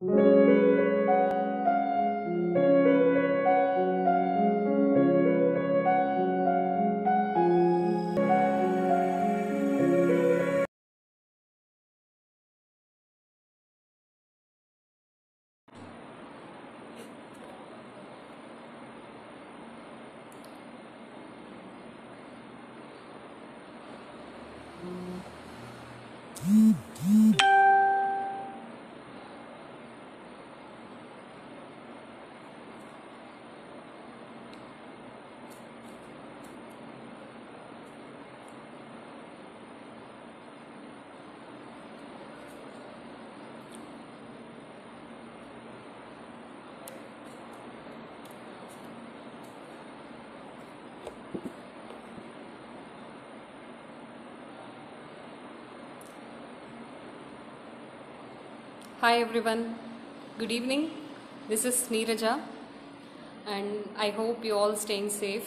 Hi everyone. Good evening. This is Neeraja and I hope you all staying safe.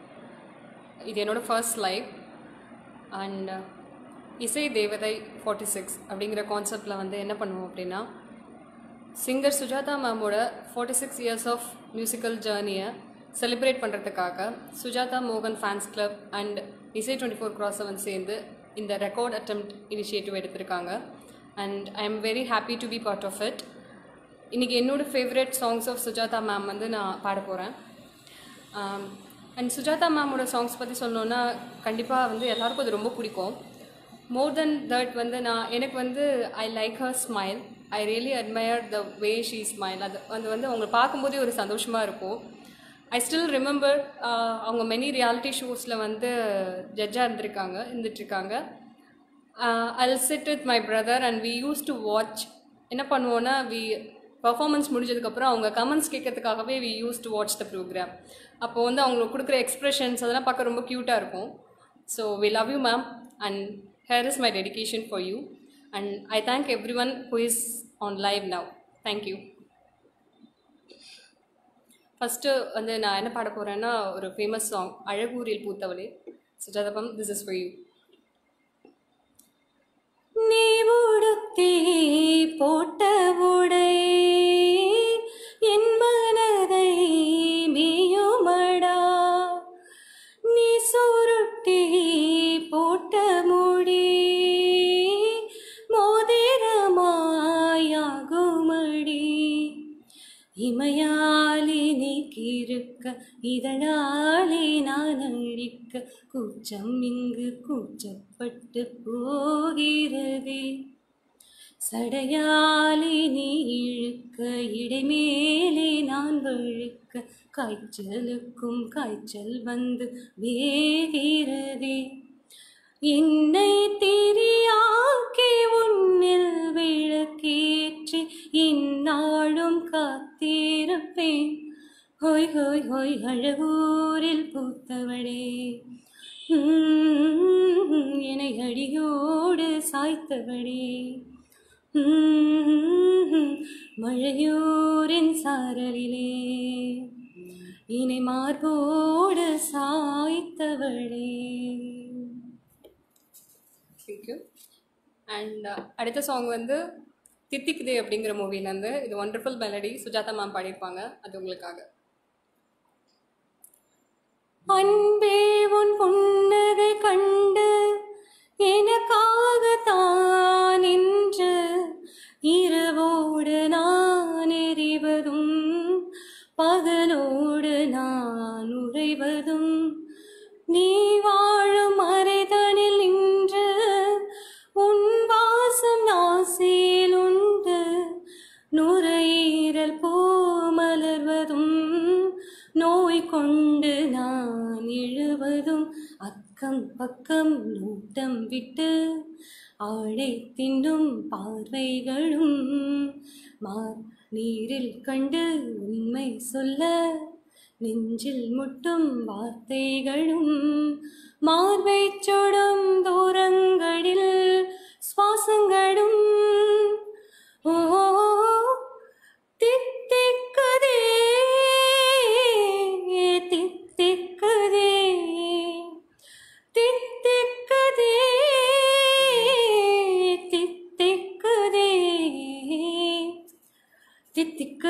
இது என்னோட first live and இசை தேவதை forty six அப்படிங்கிற கான்செப்டில் வந்து என்ன பண்ணுவோம் அப்படின்னா சிங்கர் சுஜாதா மேமோட forty six years of musical ஜேர்னியை செலிப்ரேட் பண்ணுறதுக்காக சுஜாதா மோகன் ஃபேன்ஸ் கிளப் அண்ட் இசை டுவெண்ட்டி ஃபோர் கிராஸ் செவன் சேர்ந்து இந்த ரெக்கார்ட் அட்டெம்ப்ட் இனிஷியேட்டிவ் எடுத்திருக்காங்க and I am very happy to be part of it இன்றைக்கி என்னோட favourite songs of Sujatha mam வந்து நான் பாட போகிறேன் அண்ட் சுஜாதா மேமோட சாங்ஸ் பற்றி சொல்லணுன்னா கண்டிப்பாக வந்து எல்லாருக்கும் அது ரொம்ப பிடிக்கும் மோர் தென் தட் வந்து நான் எனக்கு வந்து I like her smile I really admire the way she smile அது அது வந்து அவங்க பார்க்கும்போதே ஒரு சந்தோஷமாக இருக்கும் ஐ ஸ்டில் ரிமெம்பர் அவங்க மெனி ரியாலிட்டி ஷோஸில் வந்து ஜட்ஜாக இருந்திருக்காங்க இருந்துட்டுருக்காங்க I sit with my brother and we use to watch என்ன பண்ணுவோன்னா வி பர்ஃபார்மன்ஸ் முடிஞ்சதுக்கப்புறம் அவங்க கமெண்ட்ஸ் கேட்கறதுக்காகவே we use to watch the programme அப்போ வந்து அவங்களுக்கு கொடுக்குற எக்ஸ்ப்ரெஷன்ஸ் அதெல்லாம் பார்க்க ரொம்ப க்யூட்டாக இருக்கும் so we love you mam and here is my dedication for you and I thank everyone who is on live now thank you first வந்து நான் என்ன பாட போகிறேன்னா ஒரு ஃபேமஸ் சாங் அழகூரில் பூத்தவளே சுஜாதபம் திஸ் இஸ் ஃபார் யூ நீ உடுத்தி போட்ட உடை என் மனதை மீயுமடா நீ சுருட்டி போட்ட முடி மோதிரமாயாகுமடி இமையாலி நீ கிருக்க இதழாலே நான் அழிக்க கூச்சம் இங்கு கூச்சப்பட்டு போகிறதே சடையாலே நீ இழுக்க இடைமேலே நான் வழுக்க காய்ச்சலுக்கும் காய்ச்சல் வந்து வேகிறதே என்னை திரியாக்கி உன்னில் விளக்கேற்றி இந்நாளும் காத்திருப்பேன் ஹோய் ஹோய் ஹோய் அழகூரில் பூத்தவளே உம், என்னை அடியோடு சாய்த்தவளே உம், மழையூரின் சாரலிலே இணை மார்போடு சாய்த்தவளே தேங்க்யூ அண்ட் அடுத்த சாங் வந்து தித்திக்குதே அப்படிங்கிற மூவிலேருந்து இது ஒண்டர்ஃபுல் மெலடி சுஜாதா மேம் பாடியிருப்பாங்க அது உங்களுக்காக அன்பே உன் புன்னகை கண்டு எனக்காக தான் என்று இரவோடு நான் எறிவதும் பகலோடு நான் உறைவதும் நீ வாழும் அறைதனில் நின்று உன் வாசம் நாசில் உண்டு நுரையீரல் போ மலர்வதும் நோய் கொண்டு நான் எழுவதும் அக்கம் பக்கம் நோட்டம் விட்டு ஆழை தின்னும் பார்வைகளும் மார் நீரில் கண்டு உண்மை சொல்ல நெஞ்சில் முட்டும் வார்த்தைகளும் மார்பை சுடும் தூரங்களில் சுவாசங்களும் ஓ தித்திக்குதே தித்திக்குதே தித்திக்குதே தித்திக்குதே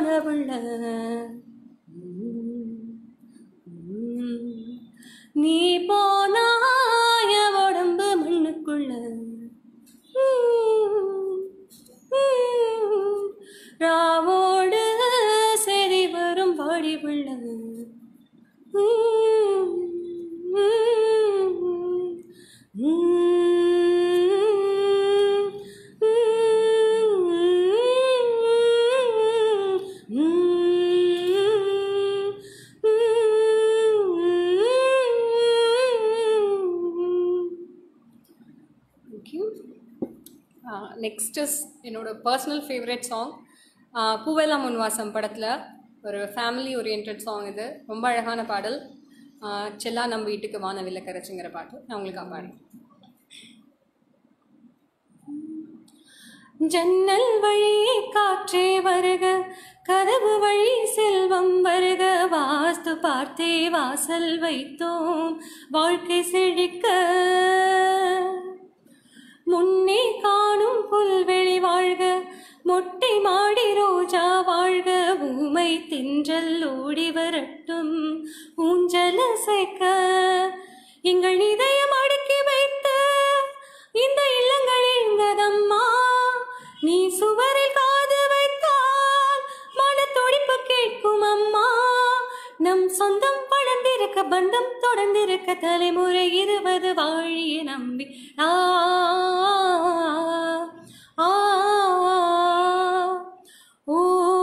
போன புள்ள நீ போனாய உடம்பு மண்ணுக்குள்ள ராவோடு சரி வரும் வாடி புள்ள நெக்ஸ்ட் இஸ் என்னோட பர்சனல் ஃபேவரட் சாங் பூவெல்லாம் முன்வாசம் படத்தில் ஒரு ஃபேமிலி ஓரியன்ட் சாங் இது ரொம்ப அழகான பாடல் ஆஹ் செல்லா நம்ம வீட்டுக்கு வான வில்லக்கரைச்சுங்கிற பாட்டு நான் உங்களுக்கு பாடுறேன் ஜன்னல் வழி காற்றே வருக கதவு வழி செல்வம் வருக வாஸ்து பார்த்தே வாசல் வைத்தோம் வாழ்க்கை செழிக்க முன்னே காணும் புல்வெளி வாழ்க மொட்டை மாடி ரோஜா வாழ்க ஊமை தின்றல் ஓடி வரட்டும் ஊஞ்சல சேர்க்க எங்கள் இதயம் அடுக்கி வைத்து இந்த இல்லங்கள் இருந்ததம்மா நீ சுவரில் காது வைத்தால் மன துடிப்பு கேட்கும் அம்மா நம் சொந்தம் படர்ந்திருக்க பந்தம் தொடர்ந்திருக்க தலைமுறை இருபது வாழிய நம்பி ஆ ஆ, ஓ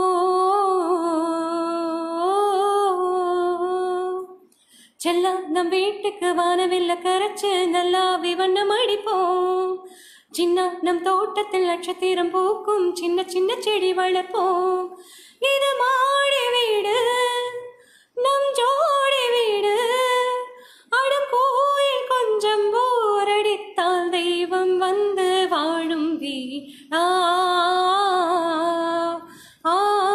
செல்லா நம் வீட்டுக்கு வானவில்ல கரைச்சு நல்லா விவண்ணம் அடிப்போம் சின்ன நம் தோட்டத்தில் நட்சத்திரம் பூக்கும் சின்ன சின்ன செடி வளர்ப்போம் இது மாடி வீடு நம் ஜோடி வீடு அடம் கோயில் கொஞ்சம் போரடித்தால் தெய்வம் வந்து வாழும் வீடா ஆ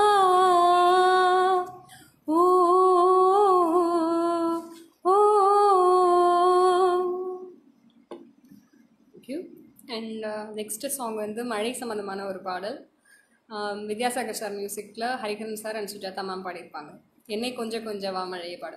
ஓ ஓ தேங்க்யூ அண்ட் நெக்ஸ்ட் சாங் வந்து மழை சம்மந்தமான ஒரு பாடல் Um, வித்யாசாகர் சார் மியூசிக்கில் Hariharan sir and Sujatha mam பாடியிருப்பாங்க என்னை கொஞ்சம் கொஞ்சம் வா மழையை பாடல்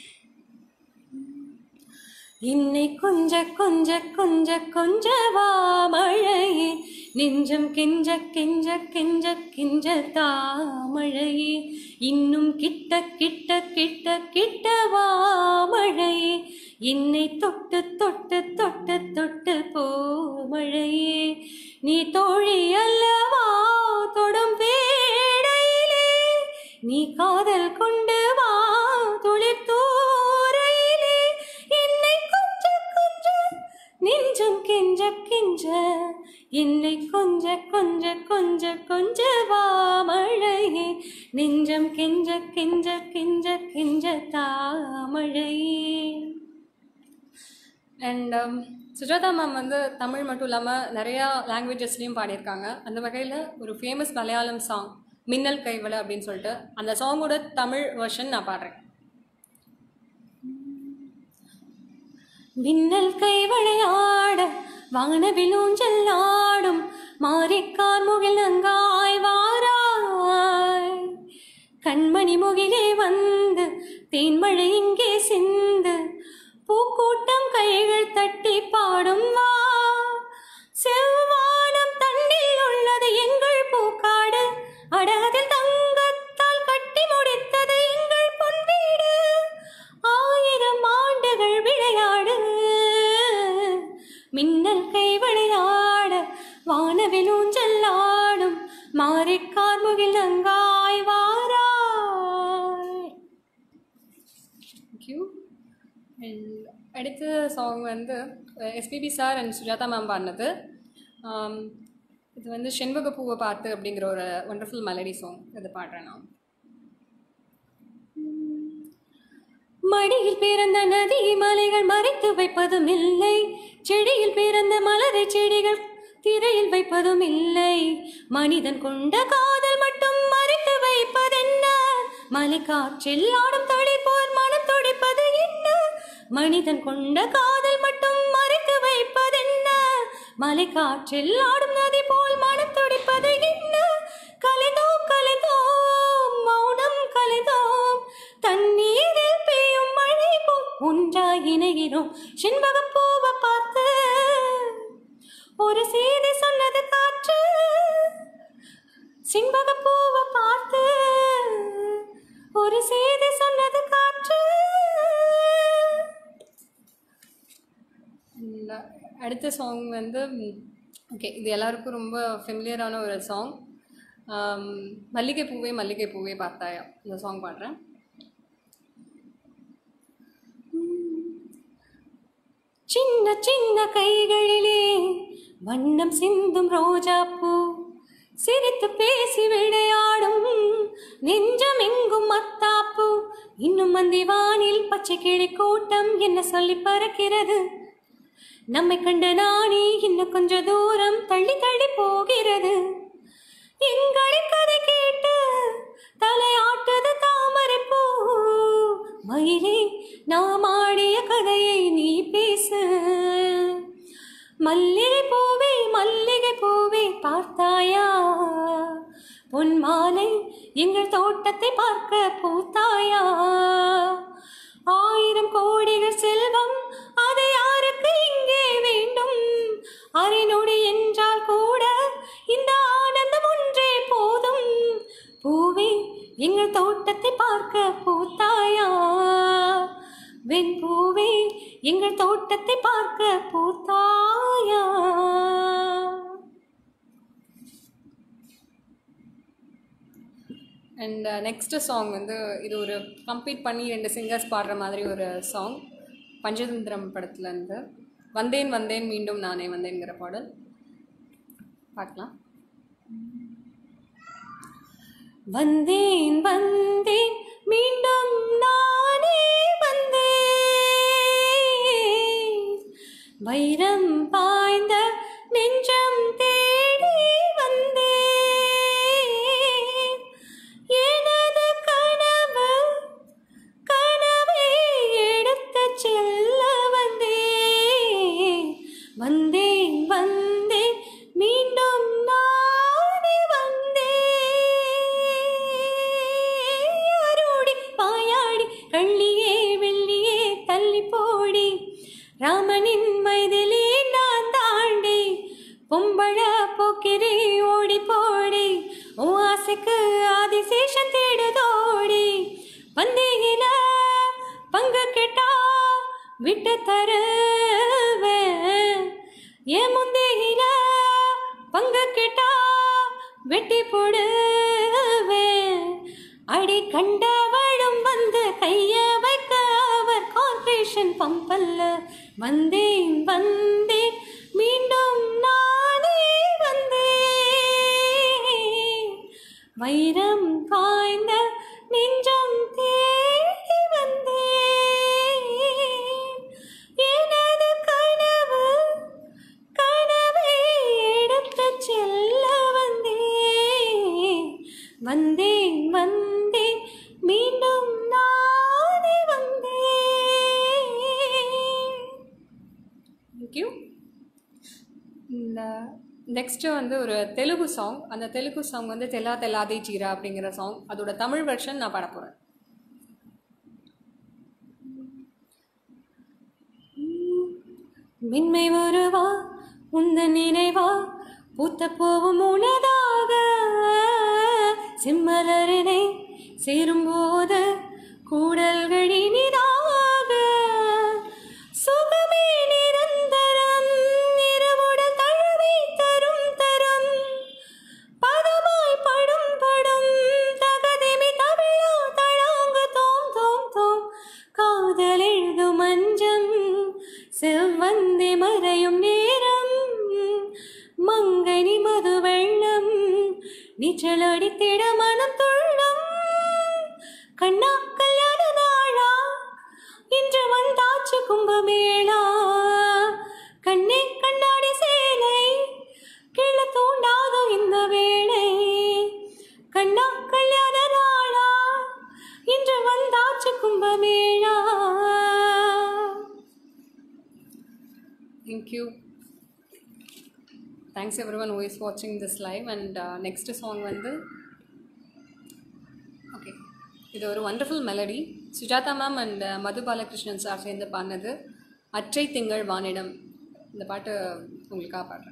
இன்னை கொஞ்ச கொஞ்ச கொஞ்ச கொஞ்ச வா மழையே நெஞ்சம் கெஞ்ச கெஞ்ச கெஞ்ச கெஞ்ச தாமழையே இன்னும் கிட்ட கிட்ட கிட்ட கிட்ட வா மழையே என்னை தொட்டு தொட்டு தொட்டு தொட்டு போ மழையே நீ தோழி அல்லவா தொடும் வேடையிலே நீ காதல் கொண்டு வா துளிர் தூரையிலே என்னை கொஞ்ச கொஞ்ச நெஞ்சம் கெஞ்ச கெஞ்ச என்னை கொஞ்ச கொஞ்ச கொஞ்ச கொஞ்ச வா மழையே நெஞ்சம் கெஞ்ச கெஞ்ச கெஞ்ச கெஞ்ச தாமழையே அண்ட் சுஜாதா மேம் வந்து தமிழ் மட்டும் இல்லாமல் நிறையா லாங்குவேஜஸ்லேயும் பாடியிருக்காங்க அந்த வகையில் ஒரு ஃபேமஸ் மலையாளம் சாங் மின்னல் கைவலை அப்படின்னு சொல்லிட்டு அந்த சாங்கோட தமிழ் வெர்ஷன் நான் பாடுறேன் மின்னல் கைவளையாட வானவில் ஊஞ்சல் ஆடும் மாறிக்கார் முகில் அங்காய் வாராய் கண்மணி முகிலே வந்து தேன்மழை இங்கே சிந்து பூக்கூட்டம் கைகள் தட்டி பாடும் வா செவ்வானம் தண்ணில் உள்ளது எங்கள் பூக்காடு அடகதில் தங்கத்தால் கட்டி முடித்தது எங்கள் பொன் வீடு ஆயிரம் ஆண்டுகள் விளையாடு மின்னல் கை விளையாட வானவில் ஊஞ்சல் ஆடும் மாறிக்கார் முகில் அங்காய் வாராய் தேங்க்யூ அண்ட் அடுத்த சாங் வந்து SPB sir and Sujatha mam பாடினது Um, இது வந்து செண்பக பூவை பார்த்து அப்படிங்கிற ஒரு ஒண்டர்ஃபுல் மெலடி சாங் இது பாடுறேன் நான் மடியில் பிறந்த நதி மலைகள் மறைத்து வைப்பதும் இல்லை செடியில் பிறந்த மலரை செடிகள் திரையில் வைப்பதும் இல்லை மனிதன் கொண்ட காதல் மட்டும் மறைத்து வைப்பதென்ன மலை காற்றில் ஆடும் தளிர் போர் மனம் துடிப்பது என்ன மனிதன் கொண்ட காதல் மட்டும் மறைத்து வைப்பதென்ன மலை காற்றில் ஆடும் நதி போல் மனம் துடிப்பது என்ன கலைந்தோம் கலைந்தோம் ஜோடியாய் இணைகிறோம் செண்பகப்பூவை பார்த்து ஒரு செய்தி சொன்னது காற்று செண்பகப்பூவை பார்த்து ஒரு செய்தி சொன்னது காற்று And, uh, அடுத்த சாங் வந்து ஓகே இது எல்லாருக்கும் ரொம்ப ஃபெமிலியரான ஒரு சாங் மல்லிகை பூவே மல்லிகை பூவே பார்த்தாயா இந்த சாங் பாடுறேன் சின்ன சின்ன கைகளிலே வண்ணம் சிந்தும் ரோஜாப்பூ சிரித்து பேசி விளையாடும் நெஞ்சம் எங்கும் மத்தாப்பூ இன்னும் மந்தி வானில் பச்சை கிளி கூட்டம் என்ன சொல்லி பறக்கிறது நம்மை கண்ட நாணி இன்னும் கொஞ்ச தூரம் தள்ளி தள்ளி போகிறது எங்களின் கதை கேட்டு தலையாட்டுது தாமரை பூ மயிலே நாம் ஆடிய கதையை நீ பேசு மல்லிகை பூவே மல்லிகை பூவே பார்த்தாயா பொன் மாலை எங்கள் தோட்டத்தை பார்க்க பூத்தாயா ஆயிரம் கோடிகள் செல்வம் அது யாருக்கு இங்கே வேண்டும் அரை நொடி என்றால் கூட இந்த ஆனந்தம் ஒன்றே போதும் பூவே எங்கள் தோட்டத்தை பார்க்க பூத்தாயா வெண் பூவே எங்கள் தோட்டத்தை பார்க்க பூத்தாயா அண்ட் நெக்ஸ்ட் சாங் வந்து இது ஒரு கம்ப்ளீட் பண்ணி ரெண்டு சிங்கர்ஸ் பாடுற மாதிரி ஒரு சாங் பஞ்சதந்திரம் படத்துலேருந்து வந்தேன் வந்தேன் மீண்டும் நானே வந்தேன்கிற பாடல் பார்க்கலாம் வந்தேன் வந்தேன் மீண்டும் நானே வந்தேன் வைரம் பாய்ந்த நெஞ்சம் தேடி வந்தேன் எனது கனவு கனவை எடுத்துச் செல்ல வந்தேன் வந்தேன் வந்தேன் மீண்டும் நானே வந்தேன் அருடி பாயாடி கள்ளியே வெள்ளியே தள்ளி போடி ராமனின் மைதிலே நான் தாண்டி பொம்பள போக்கிரி ஓடி போடி ஓ ஆசைக்கு ஆதிசேஷன் தேடுதோடி பந்தீகில பங்கு கேட்டா விட்டு தருவேன் ஏன் முந்தீகில பங்கு கேட்டா வெட்டி போடுவேன் அடி கண்டவளும் வந்து கைய வைக்க அவர் கார்பரேஷன் பம்பல்ல வந்தேன் வந்தேன் மீண்டும் நானே வந்தேன் வைரம் காய்ந்த நெஞ்சம் தேடி வந்தேன் எனது கனவு கனவை எடுத்துச் செல்ல வந்தேன் வந்தேன் வந்தேன் மீண்டும் நானே வந்தேன் தேங்க்யூ இந்த நெக்ஸ்ட்டு வந்து ஒரு தெலுங்கு சாங் அந்த தெலுங்கு சாங் வந்து தெல்லா தெல்லாதே ஜீரா அப்படிங்கிற சாங் அதோட தமிழ் வெர்ஷன் நான் பாட போகிறேன் மென்மை வருவா உந்த நினைவா பூத்த போவும் உனதாக செம்மலரினை சேரும்போது கூடல்கள் இனிதாக சுகமே நிரந்தரம் இரவுடல் தழுவி தரும் தரம் பதமாய் படும் படும் தகதிமி தமிழா தழாங்கு தோம் தோம் தோம் காதல் எழுதும் மஞ்சம் செவ்வந்தி மறையும் நேரம் மங்கனி மது வெள்ளம் நீச்சல் அடித்திட மனம் துள்ளம் கண்ணா கல்யாண நாளா இன்று வந்தாச்சு கும்பமேளா கண்ணே கண்ணாடி சேலை கிள தூண்டாதோ இந்த வேளை கண்ணா கல்யாண நாளா இன்று வந்தாச்சு Kumbh Mela thank you thanks everyone is வாட்சிங் this live and next song வந்து ஓகே இது ஒரு wonderful melody Sujatha mam and Madhu Balakrishnan sir சேர்ந்து பாடினது அற்றை திங்கள் வானிடம் இந்த பாட்டு உங்களுக்காக பாடுறேன்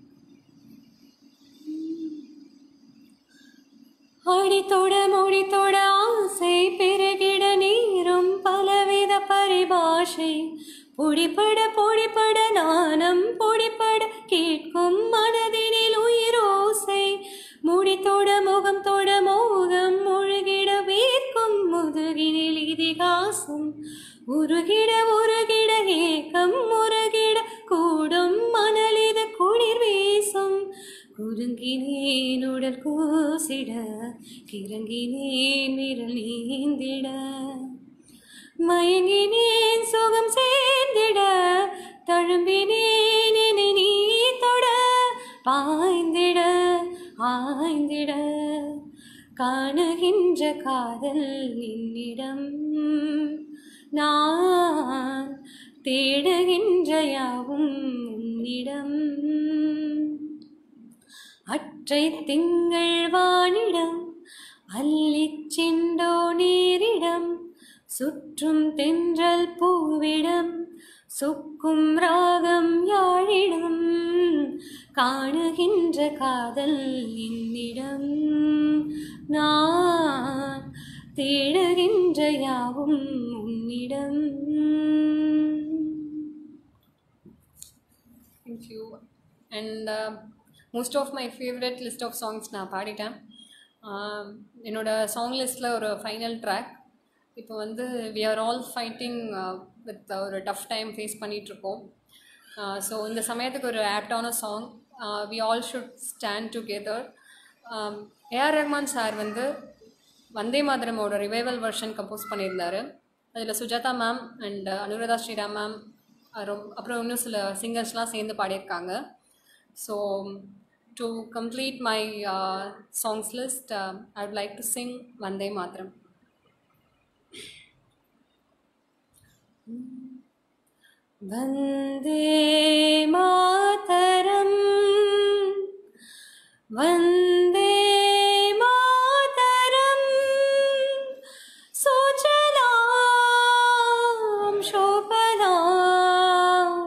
அடித்தொட முடித்தொட ஆசை பெருகிட நீரும் பலவித பரிபாஷை பொடிப்பட பொடிப்பட நாணம் பொடிப்பட கேட்கும் மனதினில் உயிரோசை முடித்தொட முகம் தொட மோகம் முழுகிட வீர்க்கும் முதுகினில் இதிகாசம் உருகிட உருகிட ஏக்கம் முருகிட கூடும் மணலித குளிர் வீசும் குறுங்கினேன் உடல் கூசிட கிறங்கினேன் விரல் நீந்திட மயங்கினேன் சுகம் சேர்ந்திட தழும்பினேன் என்னை நீ தொட பாய்ந்திட ஆய்ந்திட காணுகின்ற காதல் என்னிடம் நான் தேடுகின்ற யாவும் உன்னிடம் அற்றை திங்கள் வானிடம் அள்ளிச் சென்றோ நீரிடம் சுற்றும் தென்றல் பூவிடம் சொக்கும் ராகம் யாழிடம் காணுகின்ற காதல் என்னிடம் நான் தேடுகின்ற யாவும் உன்னிடம் thank you and most of my favourite list of songs நான் பாடிட்டேன் Um, என்னோட சாங் லிஸ்ட்டில் ஒரு ஃபைனல் ட்ராக் இப்போ வந்து we are all fighting with ஒரு டஃப் டைம் ஃபேஸ் பண்ணிகிட்ருக்கோம் ஸோ இந்த சமயத்துக்கு ஒரு ஆப்டான song we all should stand together AR Rahman sir வந்து வந்தே மாதரமோட ரிவைவல் வெர்ஷன் கம்போஸ் பண்ணியிருந்தாரு அதில் Sujatha mam and Anuradha Sriram mam அப்புறம் இன்னும் சில சிங்கர்ஸ்லாம் சேர்ந்து பாடியிருக்காங்க so to complete my songs list I would like to sing Vande Mataram Vande Mataram वन्दे मातरम् सुजलां शोभनां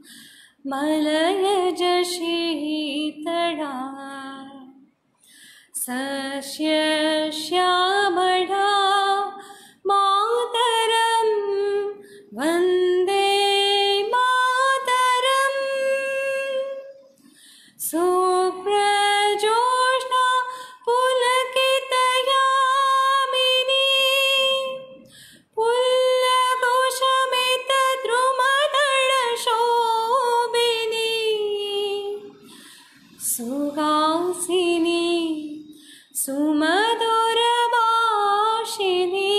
मलयज शीतळा सस्यश्यामळा मातरं वन्दे मातरम् सुप्रजोष्णा पुलकितयामिनी पुल्लघोषमितद्रुमदळशोभिनी सुहासिनी सुमधुरभाषिणी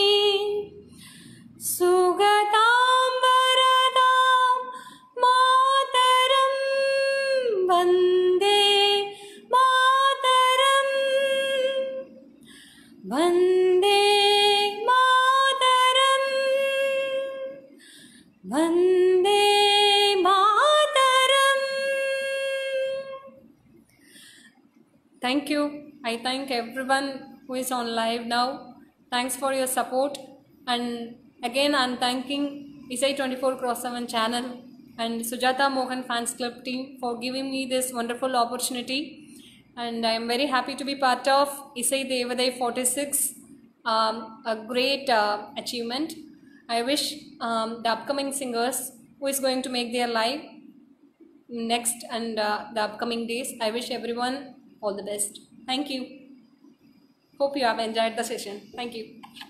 सुगतां वरदां मातरं वन्दे मातरम् वन्दे मातरम् वन्दे मातरम् Thank you. I thank everyone who is on live now. Thanks for your support. And again, I'm thanking Isai 24 Cross 7 channel and Sujata Mohan Fans Club team for giving me this wonderful opportunity. And I'm very happy to be part of Isai Devaday 46, um, a great uh, achievement. I wish um, the upcoming singers who is going to make their live next and uh, the upcoming days. I wish everyone all the best. Thank you. Hope you have enjoyed the session. Thank you.